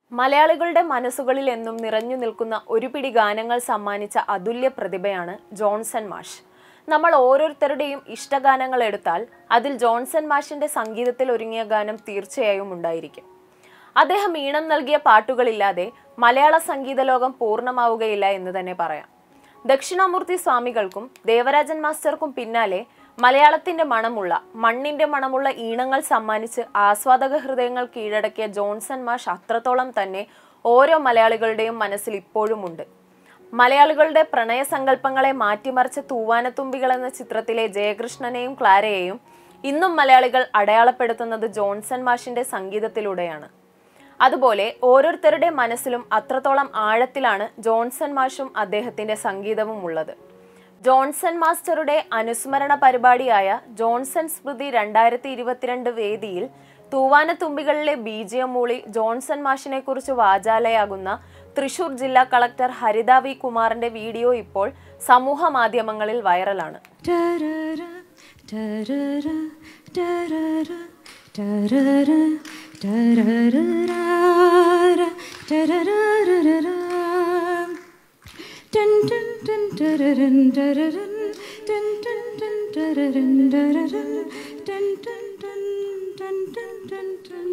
മലയാളികളുടെ മനസ്സുകളിൽ എന്നും നിറഞ്ഞു നിൽക്കുന്ന ഒരു പിടി ഗാനങ്ങൾ സമ്മാനിച്ച അതുല്യ പ്രതിഭയാണ് ജോൺസൺ മാഷ് നമ്മൾ ഓരോരുത്തരുടെയും ഇഷ്ടഗാനങ്ങൾ എടുത്താൽ അതിൽ ജോൺസൺ മാഷിന്റെ സംഗീതത്തിൽ ഒരുങ്ങിയ ഗാനം തീർച്ചയായും ഉണ്ടായിരിക്കും അദ്ദേഹം ഈണം നൽകിയ പാട്ടുകളില്ലാതെ മലയാള സംഗീത ലോകം പൂർണ്ണമാവുകയില്ല എന്ന് തന്നെ പറയാം ദക്ഷിണാമൂർത്തി സ്വാമികൾക്കും ദേവരാജൻ മാസ്റ്റർക്കും പിന്നാലെ മലയാളത്തിന്റെ മണമുള്ള മണ്ണിന്റെ മണമുള്ള ഈണങ്ങൾ സമ്മാനിച്ച് ആസ്വാദക ഹൃദയങ്ങൾ കീഴടക്കിയ ജോൺസൺ മാഷ് അത്രത്തോളം തന്നെ ഓരോ മലയാളികളുടെയും മനസ്സിൽ ഇപ്പോഴുമുണ്ട് മലയാളികളുടെ പ്രണയസങ്കല്പങ്ങളെ മാറ്റിമറിച്ച തൂവാനത്തുമ്പികൾ എന്ന ചിത്രത്തിലെ ജയകൃഷ്ണനെയും ക്ലാരയെയും ഇന്നും മലയാളികൾ അടയാളപ്പെടുത്തുന്നത് ജോൺസൺ മാഷിന്റെ സംഗീതത്തിലൂടെയാണ് അതുപോലെ ഓരോരുത്തരുടെ മനസ്സിലും അത്രത്തോളം ആഴത്തിലാണ് ജോൺസൺ മാഷും അദ്ദേഹത്തിന്റെ സംഗീതവും ഉള്ളത് ജോൺസൺ മാസ്റ്ററുടെ അനുസ്മരണ പരിപാടിയായ ജോൺസൺ സ്മൃതി രണ്ടായിരത്തി ഇരുപത്തിരണ്ട് വേദിയിൽ തൂവാനത്തുമ്പികളിലെ ബീജിയം മൂളി ജോൺസൺ മാഷിനെ കുറിച്ച് വാചാലയാകുന്ന തൃശൂർ ജില്ലാ കളക്ടർ ഹരിത വി കുമാറിന്റെ വീഡിയോ ഇപ്പോൾ സമൂഹ മാധ്യമങ്ങളിൽ വൈറലാണ് Ta-ra-ra, ta-ra-ra, ta-ra-ra, ta-ra-ra, ta-ra-ra-ra-ra, ta-ra-ra-ra-ra-ra. Dun, dun, dun, ta-ra-run, ta-ra-run, dun, dun, dun, ta-ra-run, ta-ra-run, dun, dun, dun, dun, dun, dun, dun.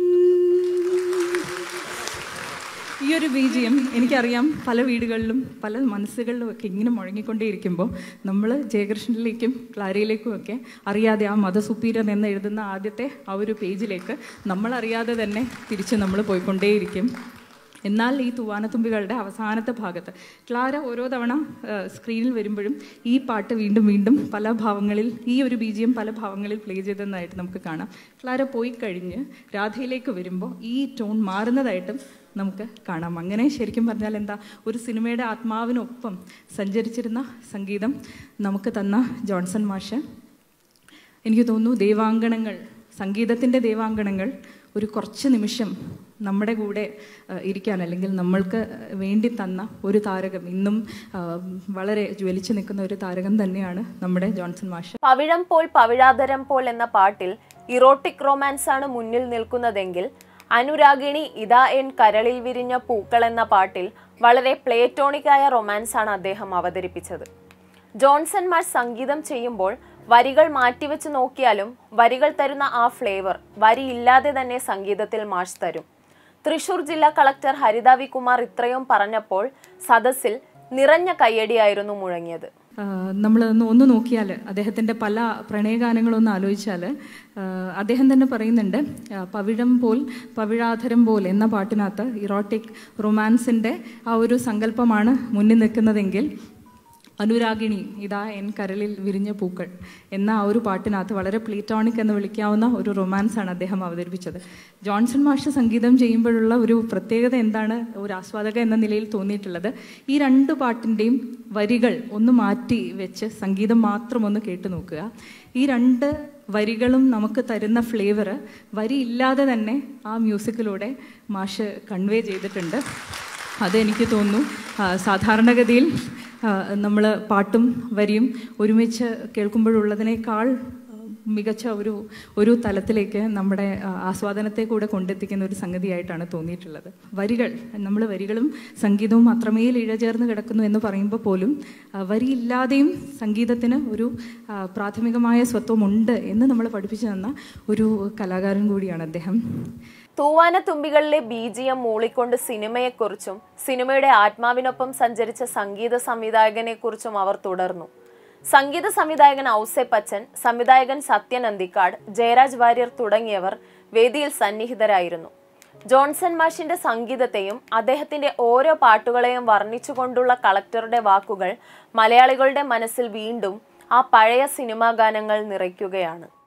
ഈ ഒരു ബീജിയം എനിക്കറിയാം പല വീടുകളിലും പല മനസ്സുകളിലും ഒക്കെ ഇങ്ങനെ മുഴങ്ങിക്കൊണ്ടേയിരിക്കുമ്പോൾ നമ്മൾ ജയകൃഷ്ണനിലേക്കും ക്ലാരയിലേക്കും ഒക്കെ അറിയാതെ ആ മത സുപ്പീരിയർ എന്ന് എഴുതുന്ന ആദ്യത്തെ ആ ഒരു പേജിലേക്ക് നമ്മളറിയാതെ തന്നെ തിരിച്ച് നമ്മൾ പോയിക്കൊണ്ടേയിരിക്കും എന്നാൽ ഈ തൂവാനത്തുമ്പികളുടെ അവസാനത്തെ ഭാഗത്ത് ക്ലാര ഓരോ തവണ ആ, സ്ക്രീനിൽ വരുമ്പോഴും ഈ പാട്ട് വീണ്ടും വീണ്ടും പല ഭാവങ്ങളിൽ ഈ ഒരു ബീജിയം പല ഭാവങ്ങളിൽ പ്ലേ ചെയ്തതായിട്ട് നമുക്ക് കാണാം ക്ലാര പോയി കഴിഞ്ഞ് രാധയിലേക്ക് വരുമ്പോൾ ഈ ടോൺ മാറുന്നതായിട്ടും നമുക്ക് കാണാം അങ്ങനെ ശരിക്കും പറഞ്ഞാൽ എന്താ ഒരു സിനിമയുടെ ആത്മാവിനൊപ്പം സഞ്ചരിച്ചിരുന്ന സംഗീതം നമുക്ക് തന്ന ജോൺസൺ മാഷ് എനിക്ക് തോന്നുന്നു ദേവാങ്കണങ്ങൾ സംഗീതത്തിൻ്റെ ദേവാങ്കണങ്ങൾ ഒരു കുറച്ച് നിമിഷം നമ്മുടെ കൂടെ ആ, ഇരിക്കാൻ അല്ലെങ്കിൽ നമ്മൾക്ക് വേണ്ടി തന്ന ഒരു താരകം ഇന്നും ആ, വളരെ ജ്വലിച്ചു നിൽക്കുന്ന ഒരു താരകം തന്നെയാണ് നമ്മുടെ ജോൺസൺ മാഷ് പവിഴം പോൽ പവിഴാതരം പോൽ എന്ന പാട്ടിൽ ഇറോട്ടിക് റൊമാൻസ് ആണ് മുന്നിൽ നിൽക്കുന്നതെങ്കിൽ അനുരാഗിണി ഇതാ എൻ കരളിൽ വിരിഞ്ഞ പൂക്കൾ എന്ന പാട്ടിൽ വളരെ പ്ലേറ്റോണിക്കായ റൊമാൻസ് ആണ് അദ്ദേഹം അവതരിപ്പിച്ചത് ജോൺസൺ മാഷ് സംഗീതം ചെയ്യുമ്പോൾ വരികൾ മാറ്റിവെച്ച് നോക്കിയാലും വരികൾ തരുന്ന ആ ഫ്ലേവർ വരിയില്ലാതെ തന്നെ സംഗീതത്തിൽ മാഷ് തരും തൃശൂർ ജില്ലാ കളക്ടർ ഹരിത വി കുമാർ ഇത്രയും പറഞ്ഞപ്പോൾ സദസ്സിൽ നിറഞ്ഞ കയ്യടിയായിരുന്നു മുഴങ്ങിയത് നമ്മൾ ഒന്ന് ഒന്ന് നോക്കിയാൽ അദ്ദേഹത്തിൻ്റെ പല പ്രണയഗാനങ്ങളൊന്ന് ആലോചിച്ചാൽ അദ്ദേഹം തന്നെ പറയുന്നുണ്ട് ആ, പവിഴം പോൽ പവിഴാധരം പോൽ എന്ന പാട്ടിനകത്ത് ഇറോട്ടിക് റൊമാൻസിൻ്റെ ആ ഒരു സങ്കല്പമാണ് മുന്നിൽ നിൽക്കുന്നതെങ്കിൽ അനുരാഗിണി ഇതാ എൻ കരളിൽ വിരിഞ്ഞ പൂക്കൾ എന്ന ആ ഒരു പാട്ടിനകത്ത് വളരെ പ്ലീറ്റോണിക് എന്ന് വിളിക്കാവുന്ന ഒരു റൊമാൻസ് ആണ് അദ്ദേഹം അവതരിപ്പിച്ചത് ജോൺസൺ മാഷ് സംഗീതം ചെയ്യുമ്പോഴുള്ള ഒരു പ്രത്യേകത എന്താണ് ഒരു ആസ്വാദക എന്ന നിലയിൽ തോന്നിയിട്ടുള്ളത് ഈ രണ്ട് പാട്ടിൻ്റെയും വരികൾ ഒന്ന് മാറ്റി വെച്ച് സംഗീതം മാത്രം ഒന്ന് കേട്ടു നോക്കുക ഈ രണ്ട് വരികളും നമുക്ക് തരുന്ന ഫ്ലേവർ വരിയില്ലാതെ തന്നെ ആ മ്യൂസിക്കിലൂടെ മാഷ് കൺവേ ചെയ്തിട്ടുണ്ട് അതെനിക്ക് തോന്നുന്നു ആ, സാധാരണഗതിയിൽ നമ്മൾ പാട്ടും വരിയും ഒരുമിച്ച് കേൾക്കുമ്പോഴുള്ളതിനേക്കാൾ ആ, മികച്ച ഒരു ഒരു തലത്തിലേക്ക് നമ്മുടെ ആ, ആസ്വാദനത്തെ കൂടെ കൊണ്ടെത്തിക്കുന്ന ഒരു സംഗതിയായിട്ടാണ് തോന്നിയിട്ടുള്ളത് വരികൾ നമ്മൾ വരികളും സംഗീതവും അത്രമേൽ ഇഴചേർന്ന് കിടക്കുന്നു എന്ന് പറയുമ്പോൾ പോലും ആ, വരിയില്ലാതെയും സംഗീതത്തിന് ഒരു ആ, പ്രാഥമികമായ സ്വത്വമുണ്ട് എന്ന് നമ്മൾ പഠിപ്പിച്ചു തന്ന ഒരു കലാകാരൻ കൂടിയാണ് അദ്ദേഹം തൂവാനത്തുമ്പികളിലെ ബീജിയം മൂളിക്കൊണ്ട് സിനിമയെക്കുറിച്ചും സിനിമയുടെ ആത്മാവിനൊപ്പം സഞ്ചരിച്ച സംഗീത സംവിധായകനെക്കുറിച്ചും അവർ തുടർന്നു സംഗീത സംവിധായകൻ ഔസേപ്പച്ചൻ സംവിധായകൻ സത്യൻ അന്തിക്കാട് ജയരാജ് വാര്യർ തുടങ്ങിയവർ വേദിയിൽ സന്നിഹിതരായിരുന്നു ജോൺസൺ മാഷിന്റെ സംഗീതത്തെയും അദ്ദേഹത്തിന്റെ ഓരോ പാട്ടുകളെയും വർണ്ണിച്ചുകൊണ്ടുള്ള കളക്ടറുടെ വാക്കുകൾ മലയാളികളുടെ മനസ്സിൽ വീണ്ടും ആ പഴയ സിനിമാ ഗാനങ്ങൾ നിറയ്ക്കുകയാണ്